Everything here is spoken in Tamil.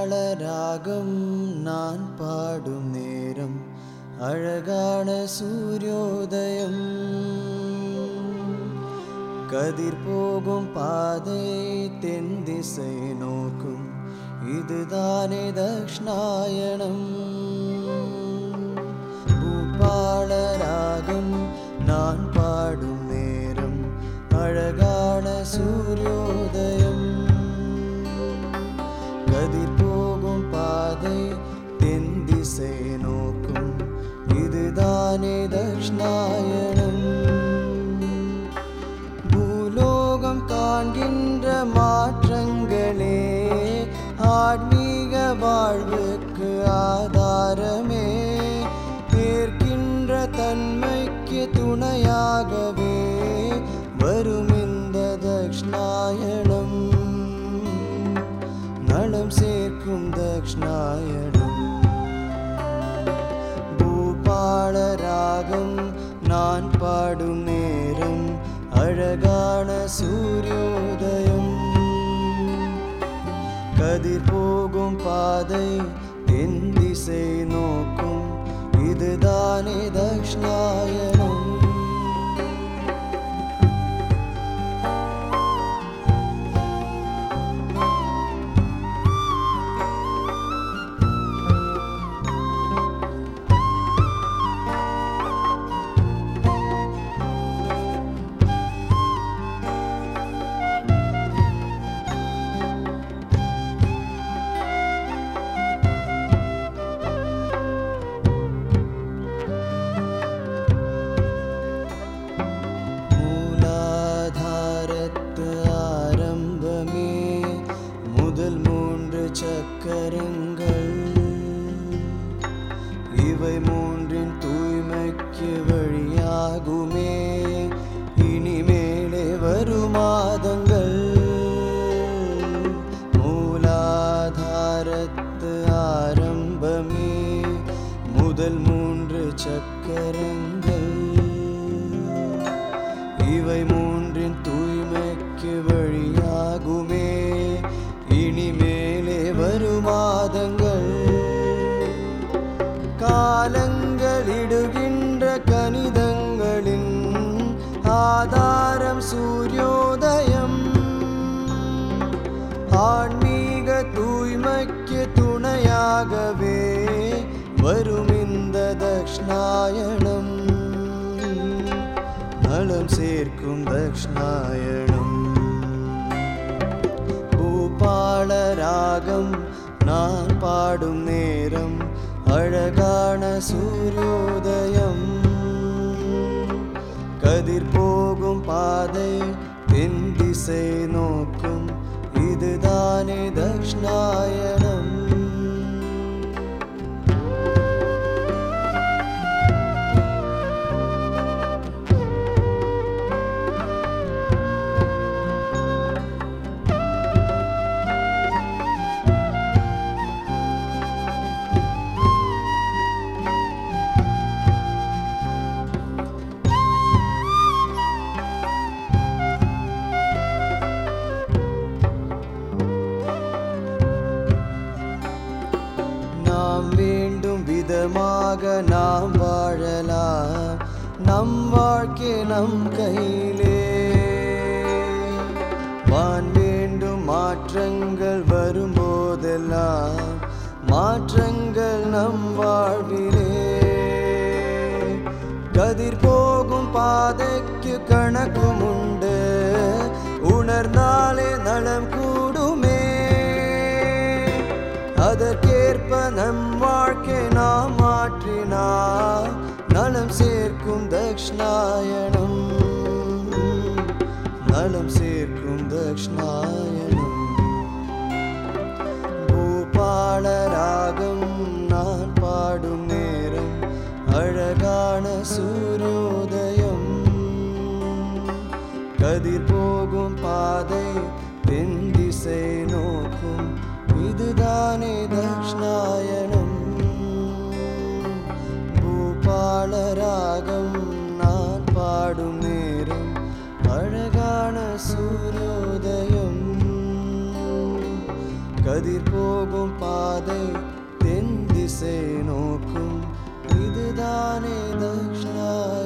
பூபாளராகம் நான் பாடும் நேரம் அழகான சூரியோதயம் கதிர் போகும் பாதை தென் திசை நோக்கும் இதுதானே தக்ஷ்ணாயனம் பூபாளராகம் நான் பாடும் நேரம் அழகான சூரியோதயம் கதிர் போகும் பாதை தென் திசை நோக்கும் இதுதானே தக்ஷ்ணாயனம் பூலோகம் காண்கின்ற மாற்றங்களே ஆன்மீக வாழ்வுக்கு ஆதாரமே ஏற்கின்ற தன்மைக்கு துணையாகவே வரும் இந்த தக்ஷ்ணாயனம் நலம் சேர்க்கும் தக்ஷ்ணாயனம் பூபாளராகம் நான் பாடும் நேரம் அழகான சூரியோதயம் கதிர் போகும் பாதை தென் திசை நோக்கும் இதுதானே தக்ஷ்ணாயனம் மூலாதாரத்து ஆரம்பமே முதல் மூன்று சக்கரங்கள் இவை மூன்றின் தூய்மைக்கு வழியாகுமே இனிமேலே வரும் மாதங்கள் மூலாதாரத்து ஆரம்பமே முதல் மூன்று சக்கரங்கள் இவை மூன்றின் தூய்மைக்கு வழியாகுமே இனிமேலே வரும் மாதங்கள் காலங்களிடுகின்ற கணிதங்களின் ஆதாரம் சூரியோதயம் ஆன்மீக தூய்மைக்கு துணையாகவே வரும் இந்த தக்ஷ்ணாயனம் நலம் சேர்க்கும் தக்ஷ்ணாயனம் பூபாளராகம் நான் பாடும் நேரம் அழகான சூரியோதயம் கதிர் போகும் பாதை தென் திசை நோக்கும் இதுதானே தக்ஷ்ணாயனம் நாம் வேண்டும் விதமாக நாம் வாழலாம் நம் வாழ்க்கை நம் கையிலே வான் வேண்டும் மாற்றங்கள் வரும்போதெல்லாம் மாற்றங்கள் நம் வாழ்விலே கதிர் போகும் பாதைக்கு கணக்கும் உண்டு உணர்ந்தாலே நலம் கூடுமே அதற்கேற்ப நம் வாழ்க்கை நாம் மாற்றினால் நலம் சேர்க்கும் தக்ஷ்ணாயனம் நலம் சேர்க்கும் தக்ஷ்ணாயனம் பூபாளராகம் நான் பாடும் நேரம் அழகான சூரியோதயம் கதிர் போகும் பாதை தென் திசை நோக்கும் இதுதானே தக்ஷ்ணாயனம் பூபாளராகம் நான் பாடும் நேரம் அழகான சூரியோதயம் கதிர் போகும் பாதை தென் திசை நோக்கும் இதுதானே தக்ஷணாயனம்